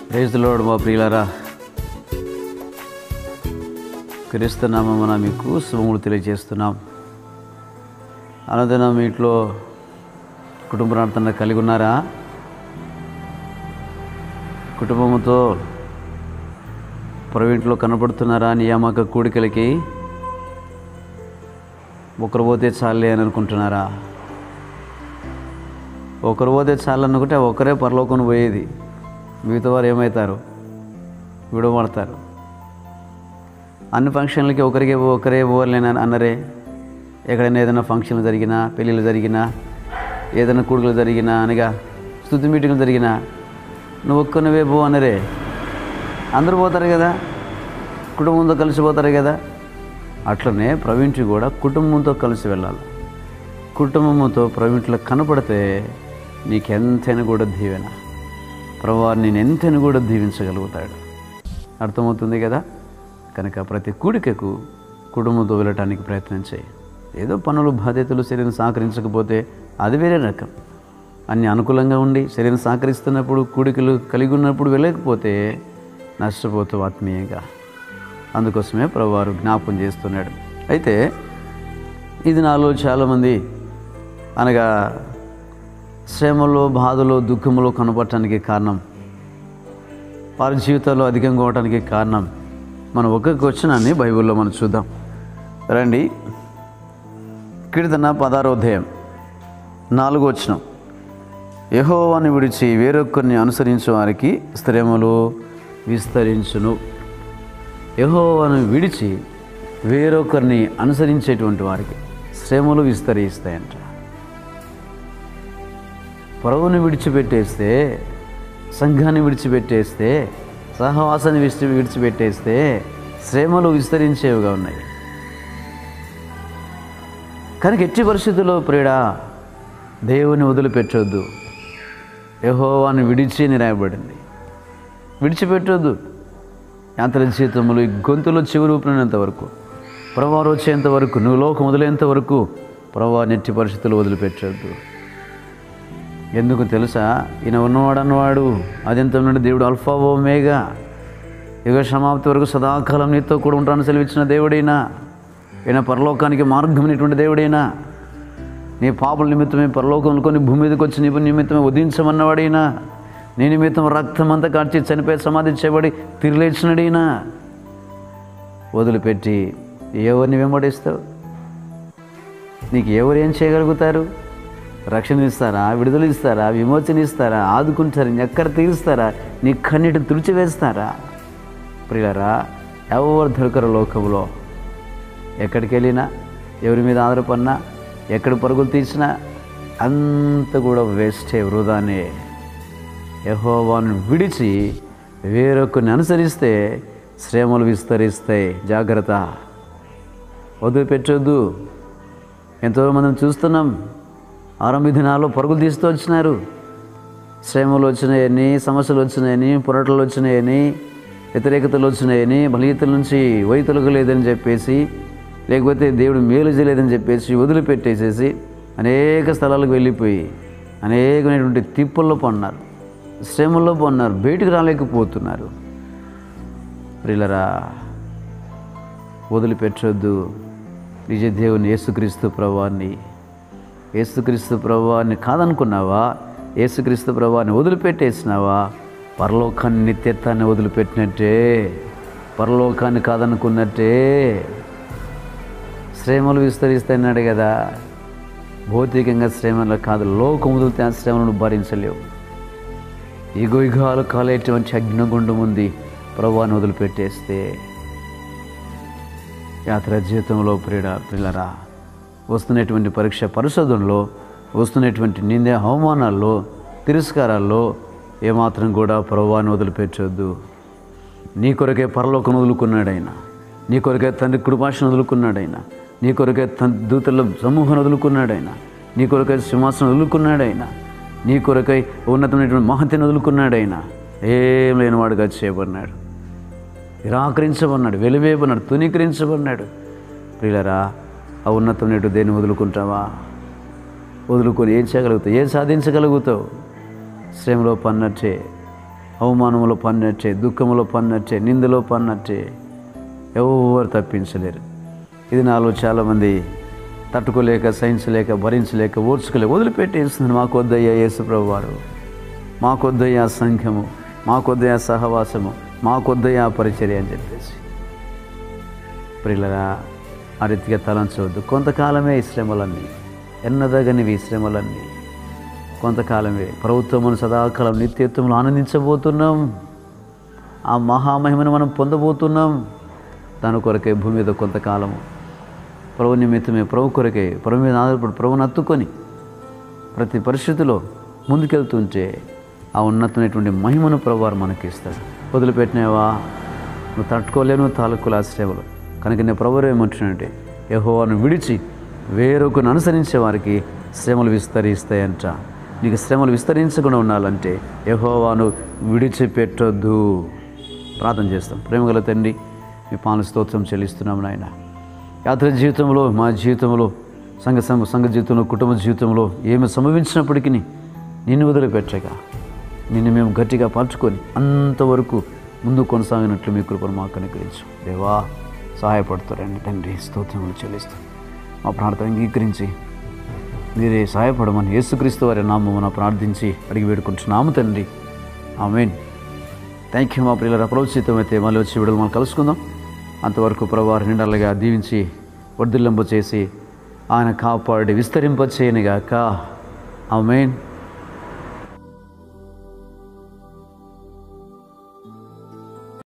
ప్రేజ్లోడు మా ప్రియులారా క్రీస్తునామమున మీకు శుభములు తెలియజేస్తున్నాం అనుదినం మీ ఇంట్లో కుటుంబ ప్రార్థన కలిగి ఉన్నారా కుటుంబంతో ప్రవీణ్లో కనపడుతున్నారా నియామక కూడికలకి ఒకరు పోతే చాలే అని అనుకుంటున్నారా ఒకరు పోతే చాలు అనుకుంటే ఒకరే పరలోకం పోయేది మిగతా వారు ఏమవుతారు విడవడతారు అన్ని ఫంక్షన్లకి ఒకరికి ఒకరే పోలేని అన్నరే ఎక్కడైనా ఏదైనా ఫంక్షన్లు జరిగినా పెళ్ళిళ్ళు జరిగినా ఏదైనా కూడుకులు జరిగినా అనగా స్థుతి మీటింగ్లు జరిగినా నువ్వు ఒక్కనివే పో అన్నరే అందరూ పోతారు కదా కుటుంబంతో కలిసి పోతారు కదా అట్లనే ప్రవీణ్కి కూడా కుటుంబంతో కలిసి వెళ్ళాలి కుటుంబంతో ప్రవీణ్లో కనపడితే నీకెంతైనా కూడా దీవెన ప్రభు నేను ఎంతైనా కూడా దీవించగలుగుతాడు అర్థమవుతుంది కదా కనుక ప్రతి కూడికకు కుటుంబంతో వెళ్ళటానికి ప్రయత్నం చేయి ఏదో పనులు బాధ్యతలు శరీరం సహకరించకపోతే అది వేరే రకం అన్ని అనుకూలంగా ఉండి శరీరం సహకరిస్తున్నప్పుడు కూడికలు కలిగి ఉన్నప్పుడు వెళ్ళకపోతే నష్టపోతావు ఆత్మీయంగా అందుకోసమే ప్రభువారు జ్ఞాపకం చేస్తున్నాడు అయితే ఇది నాలో చాలామంది అనగా శ్రమలో బాధలో దుఃఖంలో కనపడటానికి కారణం వారి జీవితాల్లో అధికంగా అవడానికి కారణం మనం ఒక్కొక్క వచనాన్ని బైబిల్లో మనం చూద్దాం రండి కీర్తన పదారో అధ్యాయం నాలుగో వచనం యహోవాని విడిచి వేరొకరిని అనుసరించే వారికి శ్రమలు విస్తరించును యహోవాను విడిచి వేరొకరిని అనుసరించేటువంటి వారికి శ్రమలు విస్తరిస్తాయంట ప్రభువుని విడిచిపెట్టేస్తే సంఘాన్ని విడిచిపెట్టేస్తే సహవాసాన్ని విడిచి విడిచిపెట్టేస్తే శ్రమలు విస్తరించేవిగా ఉన్నాయి కనుక ఎట్టి పరిస్థితుల్లో ప్రియుడా దేవుని వదిలిపెట్టొద్దు యహోవాని విడిచి అని రాయబడింది విడిచిపెట్టొద్దు యాంత్ర జీవితములు ఈ గొంతులో చివరి ఊపినంత వరకు ప్రభావం వచ్చేంత వరకు నువ్వు లోకం వదిలేంత వరకు ప్రభావ నెట్టి పరిస్థితులు వదిలిపెట్టొద్దు ఎందుకు తెలుసా ఈయన ఉన్నవాడు అన్నవాడు అదెంత నుండి దేవుడు అల్ఫా ఓమేగా యుగ సమాప్తి వరకు సదాకాలం నీతో కూడా ఉంటాను సెలవిచ్చిన దేవుడైనా ఈయన పరలోకానికి మార్గమైనటువంటి దేవుడైనా నీ పాపల నిమిత్తమే పరలోకం కొన్ని భూమి మీదకి వచ్చి నీ నిమిత్తమే ఉదయించమన్నవాడైనా నీ నిమిత్తం రక్తం అంతా కార్చి చనిపోయి సమాధి చేయబడి తిరిలేచినడైనా వదిలిపెట్టి ఎవరిని వెంబడిస్తావు నీకు ఎవరు ఏం చేయగలుగుతారు రక్షణ ఇస్తారా విడుదల ఇస్తారా విమోచన ఇస్తారా ఆదుకుంటారా ఎక్కడ తీరుస్తారా నీ కన్నీటిని తుడిచివేస్తారా ప్రియులరా ఎవరు దొరకరు లోకంలో ఎక్కడికి వెళ్ళినా ఎవరి మీద ఆధారపడినా ఎక్కడ పరుగులు తీసినా అంత కూడా వేస్టే వృధానే యహోవాను విడిచి వేరొకరిని అనుసరిస్తే శ్రమలు విస్తరిస్తాయి జాగ్రత్త వదిలిపెట్టొద్దు ఎంతోమందిని చూస్తున్నాం ఆరంభ దినాల్లో పరుగులు తీస్తూ వచ్చినారు శ్రమలు వచ్చినాయని సమస్యలు వచ్చినాయని పొరటలు వచ్చినాయని వ్యతిరేకతలు వచ్చినాయని బలీతల నుంచి వైతలకు లేదని చెప్పేసి లేకపోతే దేవుడు మేలు చేయలేదని చెప్పేసి వదిలిపెట్టేసేసి అనేక స్థలాలకు వెళ్ళిపోయి అనేకమైనటువంటి తిప్పుల్లో పన్నారు శ్రమల్లో పన్నారు బయటికి రాలేకపోతున్నారు ప్రిలరా వదిలిపెట్టొద్దు నిజ దేవుని యేసుక్రీస్తు ప్రభాన్ని యేసుక్రీస్తు ప్రభాన్ని కాదనుకున్నావా యేసుక్రీస్తు ప్రభాన్ని వదిలిపెట్టేసినావా పరలోకాన్ని నిత్యత్వాన్ని వదిలిపెట్టినట్టే పరలోకాన్ని కాదనుకున్నట్టే శ్రమలు విస్తరిస్తున్నాడు కదా భౌతికంగా శ్రమలు కాదు లోకం వదిలితే ఆ శ్రమలను భరించలేవు ఇగోయిగాలు కాలేటువంటి అగ్నిగుండం ఉంది ప్రభాన్ని వదిలిపెట్టేస్తే యాత్ర జీవితంలో ప్రియుడ పిల్లరా వస్తున్నటువంటి పరీక్ష పరిశోధనలో వస్తున్నటువంటి నిందే అవమానాల్లో తిరస్కారాల్లో ఏమాత్రం కూడా ప్రభావాన్ని వదిలిపెట్టొద్దు నీ కొరకే పరలోకం వదులుకున్నాడైనా నీ కొరకే తండ్రి కృపాశను వదులుకున్నాడైనా నీ కొరకే తన దూతల సమూహం వదులుకున్నాడైనా నీ కొరకై సింహాసనం వదులుకున్నాడైనా నీ కొరకై ఉన్నతమైనటువంటి మహత్యను వదులుకున్నాడైనా ఏం లేనివాడుగా చేయబడినాడు నిరాకరించబడినాడు వెలివేయబడినాడు తునీకరించబడినాడు ప్రియులరా ఆ ఉన్నతమైనటు దేన్ని వదులుకుంటావా వదులుకొని ఏం చేయగలుగుతావు ఏం సాధించగలుగుతావు శ్రమలో పన్నట్టే అవమానంలో పన్నట్టే దుఃఖంలో పన్నట్టే నిందలో పన్నట్టే ఎవరు తప్పించలేరు ఇది నాలో చాలామంది తట్టుకోలేక సహించలేక భరించలేక ఓర్చుకోలేక వదిలిపెట్టేస్తుంది మాకు వద్దయ్యా యేసుప్రభు వారు మాకొద్దయ్యా సంఘము మాకొద్దయ్యా సహవాసము మాకొద్దయ్యా పరిచర్య అని చెప్పేసి ప్రిల్లరా ఆ రీతిగా తలంచవద్దు కొంతకాలమే ఈ శ్రమలన్నీ ఎన్నదగనివి ఈ శ్రమలన్నీ కొంతకాలమే ప్రభుత్వమును సదాకాలం నిత్యత్వంలో ఆనందించబోతున్నాం ఆ మహామహిమను మనం పొందబోతున్నాం దాని కొరకే భూమి మీద కొంతకాలము ప్రభు నిమిత్తమే ప్రభు కొరకే ప్రభు మీద ఆధారపడి ప్రభుని హత్తుకొని ప్రతి పరిస్థితిలో ముందుకెళ్తుంటే ఆ ఉన్నతమైనటువంటి మహిమను ప్రభువారు మనకి ఇస్తాడు వదిలిపెట్టినావా నువ్వు తట్టుకోలేను తాలూకుల ఆశ్రయములు కనుక నేను ప్రభు ఏమంటున్నానంటే యెహోవాను విడిచి వేరొకను అనుసరించే వారికి శ్రమలు విస్తరిస్తాయంట నీకు శ్రమలు విస్తరించకుండా ఉండాలంటే యెహోవాను విడిచిపెట్టొద్దు ప్రార్థన చేస్తాం ప్రేమగల తండ్రి మీ పాలన స్తోత్రం చెల్లిస్తున్నాము నాయన యాత్ర జీవితంలో మా జీవితంలో సంఘ సంఘ సంఘ జీవితంలో కుటుంబ జీవితంలో ఏమి సంభవించినప్పటికీ నిన్ను వదిలిపెట్టగా నిన్ను మేము గట్టిగా పరచుకొని అంతవరకు ముందు కొనసాగినట్లు మీ కృపను మాకు అనుగ్రహించు దేవా సహాయపడుతారండి తండ్రి స్తోత్రములు చెల్లిస్తాం మా ప్రార్థన అంగీకరించి మీరే సహాయపడమని యేసుక్రీస్తు వారి నామమున ప్రార్థించి అడిగి వేడుకుంటున్నాము తండ్రి ఆమెన్ థ్యాంక్ యూ మా ప్రియుల ప్రవచితమైతే మళ్ళీ వచ్చి విడుదల మనం కలుసుకుందాం అంతవరకు ప్రభావ నిండాలుగా దీవించి వర్ధిల్లింప చేసి ఆయన కాపాడి విస్తరింప చేయనిగాక ఆమెన్